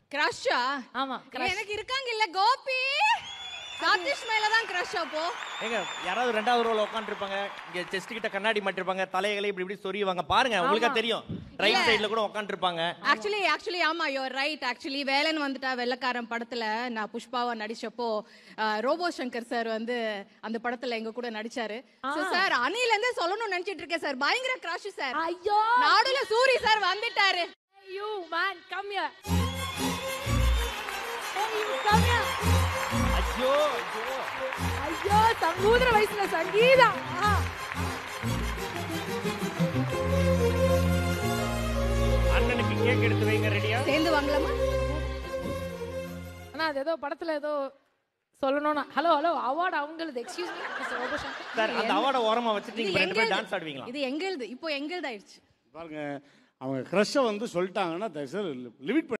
கிரஷா ஆமா crush. எனக்கு இருக்காங்க இல்ல கோபி சதீஷ் மேல தான் கிரஷ் அப்போ ஏங்க யாராவது ரெண்டாவது ரோல உட்காந்துருப்பாங்க இங்க செஸ்ட் கிட்ட கண்ணாடி மாட்டிருப்பாங்க தலைகளை இப்படி இப்படி சொறிவாங்க பாருங்க உங்களுக்கே தெரியும் ரைட் சைடுல கூட உட்காந்துருப்பாங்க ஆக்சுவலி ஆக்சுவலி ஆமா யோர் ரைட் ஆக்சுவலி வேலன் வந்துட்டா வெள்ளக்காரன் படத்துல நான் புஷ்பாவா நடிச்சப்போ அஹ், ரோபோ சங்கர் சார் வந்து அந்த படத்துல எங்க கூட நடிச்சாரு சார் அணில இருந்து சொல்லணும்னு நினைச்சிட்டு இருக்கேன் சார் பயங்கர கிராஷ் சார் ஐயோ நாடுல சூரி சார் வந்துட்டாரு you man come here come here ஐயோ ஐயோ ஐயோ சங்கூதர வயசுல சங்கீதா ஆ. அண்ணனுக்கு கேக் எடுத்து வைங்க ரெடியா சேர்ந்து வாங்கலாமா ஆனா அது ஏதோ படத்துல ஏதோ சொல்லணும்னா ஹலோ ஹலோ அவார்டு அவங்களுது எக்ஸ்கியூஸ் மீ மிஸ்டர் ரோபோஷன் சார் அந்த அவார்டை ஓரமா வச்சுட்டு இது நீங்க ரெண்டு பேரும் எங்களுது. டான்ஸ் ஆடுவீங்களா இது எங்களுது இப்போ எங்களுது ஆயிடுச்சு பாருங்க அவங்க க்ரஷ்ஷை வந்து சொல்லிட்டாங்கன்னா தயவுசெய்து லிமிட்